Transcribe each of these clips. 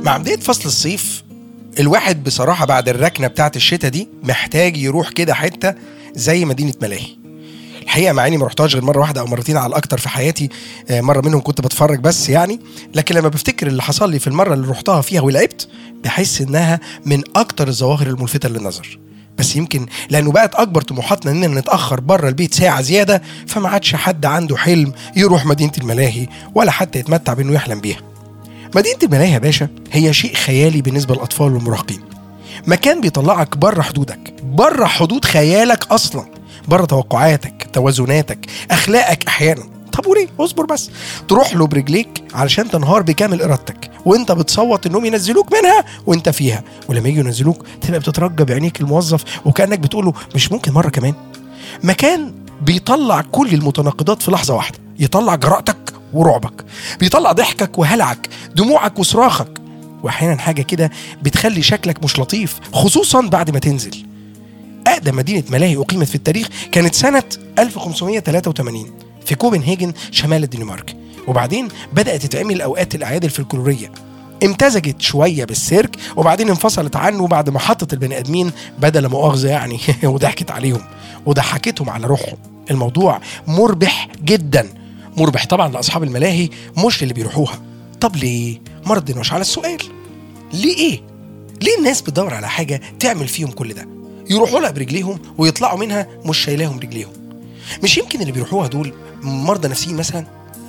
مع بداية فصل الصيف الواحد بصراحة بعد الركنة بتاعت الشتاء دي محتاج يروح كده حتة زي مدينة ملاهي الحقيقة مع اني ما رحتهاش غير مرة واحدة او مرتين على الاكتر في حياتي آه، مرة منهم كنت بتفرج بس يعني لكن لما بفتكر اللي حصل لي في المرة اللي رحتها فيها ولعبت بحس انها من اكتر الظواهر الملفتة للنظر بس يمكن لانه بقت اكبر طموحاتنا اننا نتاخر بره البيت ساعه زياده فما عادش حد عنده حلم يروح مدينه الملاهي ولا حتى يتمتع بانه يحلم بيها مدينة الملاهي يا باشا هي شيء خيالي بالنسبة للأطفال والمراهقين مكان بيطلعك بره حدودك بره حدود خيالك أصلا بره توقعاتك توازناتك أخلاقك أحيانا طب وليه اصبر بس تروح له برجليك علشان تنهار بكامل ارادتك وانت بتصوت انهم ينزلوك منها وانت فيها ولما يجوا ينزلوك تبقى بتترجى بعينيك الموظف وكانك بتقول له مش ممكن مره كمان مكان بيطلع كل المتناقضات في لحظه واحده يطلع جرأتك ورعبك بيطلع ضحكك وهلعك دموعك وصراخك واحيانا حاجه كده بتخلي شكلك مش لطيف خصوصا بعد ما تنزل اقدم مدينه ملاهي اقيمت في التاريخ كانت سنه 1583 في كوبنهاجن شمال الدنمارك وبعدين بدات تتعمل اوقات الاعياد الفلكلوريه امتزجت شويه بالسيرك وبعدين انفصلت عنه بعد ما حطت البني ادمين بدل مؤاخذه يعني وضحكت عليهم وضحكتهم على روحهم الموضوع مربح جدا مربح طبعا لاصحاب الملاهي مش للي بيروحوها طب ليه ما ردناش على السؤال ليه ايه ليه الناس بتدور على حاجه تعمل فيهم كل ده يروحوا لها برجليهم ويطلعوا منها مش شايلاهم رجليهم مش يمكن اللي بيروحوها دول مرضى نفسيين مثلا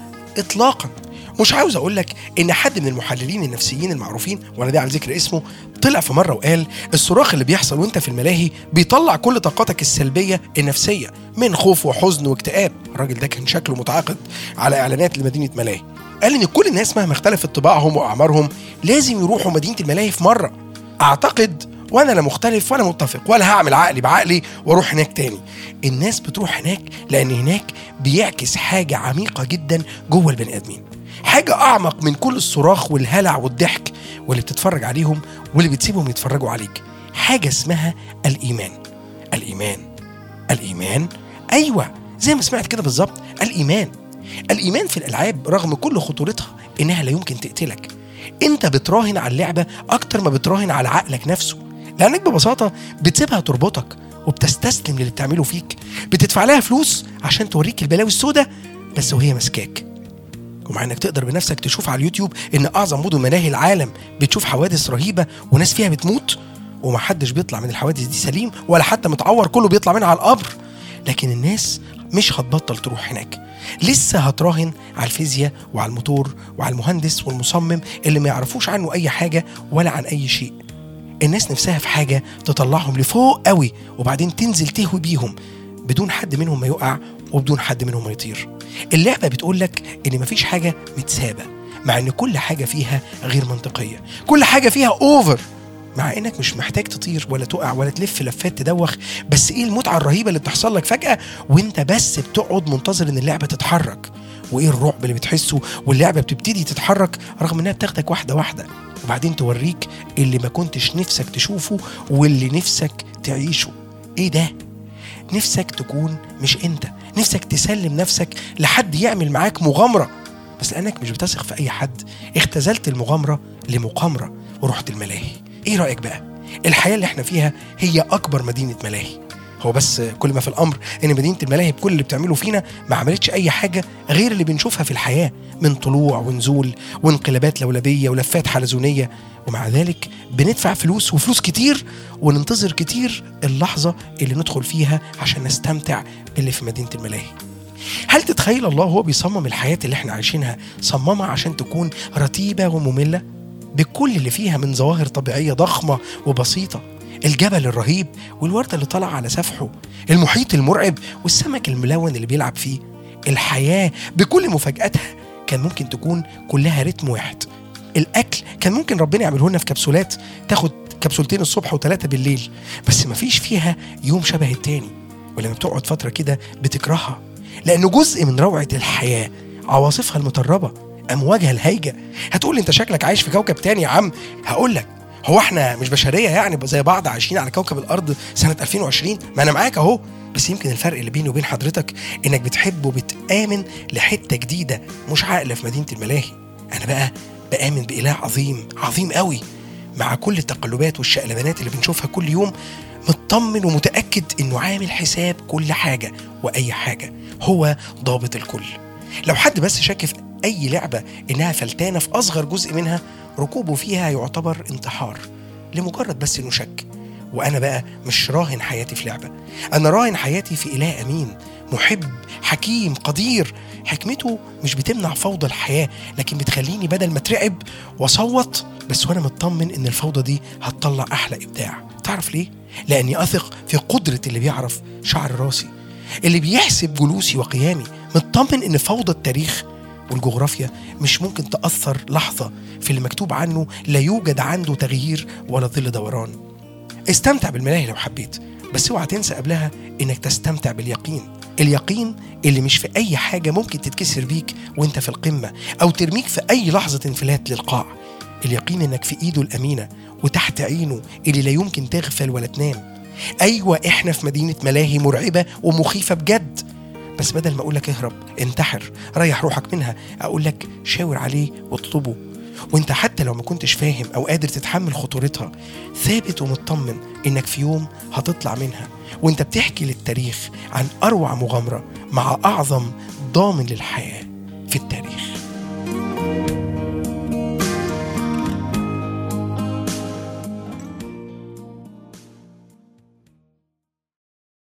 اطلاقا مش عاوز اقول لك ان حد من المحللين النفسيين المعروفين وانا دي على ذكر اسمه طلع في مره وقال الصراخ اللي بيحصل وانت في الملاهي بيطلع كل طاقاتك السلبيه النفسيه من خوف وحزن واكتئاب الراجل ده كان شكله متعاقد على اعلانات لمدينه ملاهي قال ان كل الناس مهما اختلفت طباعهم واعمارهم لازم يروحوا مدينه الملاهي في مره اعتقد وانا لا مختلف ولا متفق ولا هعمل عقلي بعقلي واروح هناك تاني الناس بتروح هناك لان هناك بيعكس حاجه عميقه جدا جوه البني ادمين حاجه اعمق من كل الصراخ والهلع والضحك واللي بتتفرج عليهم واللي بتسيبهم يتفرجوا عليك حاجه اسمها الايمان الايمان الايمان ايوه زي ما سمعت كده بالظبط الايمان الايمان في الالعاب رغم كل خطورتها انها لا يمكن تقتلك انت بتراهن على اللعبه اكتر ما بتراهن على عقلك نفسه لانك ببساطه بتسيبها تربطك وبتستسلم للي بتعمله فيك بتدفع لها فلوس عشان توريك البلاوي السوداء بس وهي ماسكاك ومع انك تقدر بنفسك تشوف على اليوتيوب ان اعظم مدن ملاهي العالم بتشوف حوادث رهيبه وناس فيها بتموت ومحدش بيطلع من الحوادث دي سليم ولا حتى متعور كله بيطلع منها على القبر لكن الناس مش هتبطل تروح هناك لسه هتراهن على الفيزياء وعلى الموتور وعلى المهندس والمصمم اللي ما يعرفوش عنه اي حاجه ولا عن اي شيء الناس نفسها في حاجه تطلعهم لفوق قوي وبعدين تنزل تهوي بيهم بدون حد منهم ما يقع وبدون حد منهم ما يطير اللعبه بتقول لك ان مفيش حاجه متسابه مع ان كل حاجه فيها غير منطقيه كل حاجه فيها اوفر مع انك مش محتاج تطير ولا تقع ولا تلف لفات تدوخ بس ايه المتعه الرهيبه اللي بتحصل لك فجاه وانت بس بتقعد منتظر ان اللعبه تتحرك وايه الرعب اللي بتحسه واللعبه بتبتدي تتحرك رغم انها بتاخدك واحده واحده وبعدين توريك اللي ما كنتش نفسك تشوفه واللي نفسك تعيشه ايه ده نفسك تكون مش انت نفسك تسلم نفسك لحد يعمل معاك مغامره بس لانك مش بتثق في اي حد اختزلت المغامره لمقامره ورحت الملاهي ايه رايك بقى الحياه اللي احنا فيها هي اكبر مدينه ملاهي هو بس كل ما في الامر ان مدينه الملاهي بكل اللي بتعمله فينا ما عملتش اي حاجه غير اللي بنشوفها في الحياه من طلوع ونزول وانقلابات لولبيه ولفات حلزونيه ومع ذلك بندفع فلوس وفلوس كتير وننتظر كتير اللحظه اللي ندخل فيها عشان نستمتع باللي في مدينه الملاهي هل تتخيل الله هو بيصمم الحياه اللي احنا عايشينها صممها عشان تكون رتيبه وممله بكل اللي فيها من ظواهر طبيعيه ضخمه وبسيطه الجبل الرهيب والوردة اللي طالعة على سفحه المحيط المرعب والسمك الملون اللي بيلعب فيه الحياة بكل مفاجآتها كان ممكن تكون كلها رتم واحد الأكل كان ممكن ربنا يعمله لنا في كبسولات تاخد كبسولتين الصبح وثلاثة بالليل بس مفيش فيها يوم شبه التاني ولما بتقعد فترة كده بتكرهها لأنه جزء من روعة الحياة عواصفها المطربة أمواجها الهايجة هتقول أنت شكلك عايش في كوكب تاني يا عم هقول لك هو احنا مش بشريه يعني زي بعض عايشين على كوكب الارض سنه 2020 ما انا معاك اهو بس يمكن الفرق اللي بيني وبين حضرتك انك بتحب وبتامن لحته جديده مش عاقله في مدينه الملاهي انا بقى بآمن بإله عظيم عظيم قوي مع كل التقلبات والشقلبانات اللي بنشوفها كل يوم مطمن ومتأكد إنه عامل حساب كل حاجة وأي حاجة هو ضابط الكل لو حد بس شك في أي لعبة إنها فلتانة في أصغر جزء منها ركوبه فيها يعتبر انتحار لمجرد بس إنه شك وأنا بقى مش راهن حياتي في لعبة أنا راهن حياتي في إله أمين محب حكيم قدير حكمته مش بتمنع فوضى الحياة لكن بتخليني بدل ما اترعب واصوت بس وانا مطمن ان الفوضى دي هتطلع احلى ابداع تعرف ليه لاني اثق في قدرة اللي بيعرف شعر راسي اللي بيحسب جلوسي وقيامي مطمن ان فوضى التاريخ والجغرافيا مش ممكن تأثر لحظة في اللي مكتوب عنه لا يوجد عنده تغيير ولا ظل دوران استمتع بالملاهي لو حبيت بس اوعى تنسى قبلها انك تستمتع باليقين اليقين اللي مش في اي حاجه ممكن تتكسر بيك وانت في القمه او ترميك في اي لحظه انفلات للقاع اليقين انك في ايده الامينه وتحت عينه اللي لا يمكن تغفل ولا تنام ايوه احنا في مدينه ملاهي مرعبه ومخيفه بجد بس بدل ما اقول لك اهرب انتحر ريح روحك منها اقول لك شاور عليه واطلبه وانت حتى لو ما كنتش فاهم او قادر تتحمل خطورتها ثابت ومطمن انك في يوم هتطلع منها وانت بتحكي للتاريخ عن اروع مغامره مع اعظم ضامن للحياه في التاريخ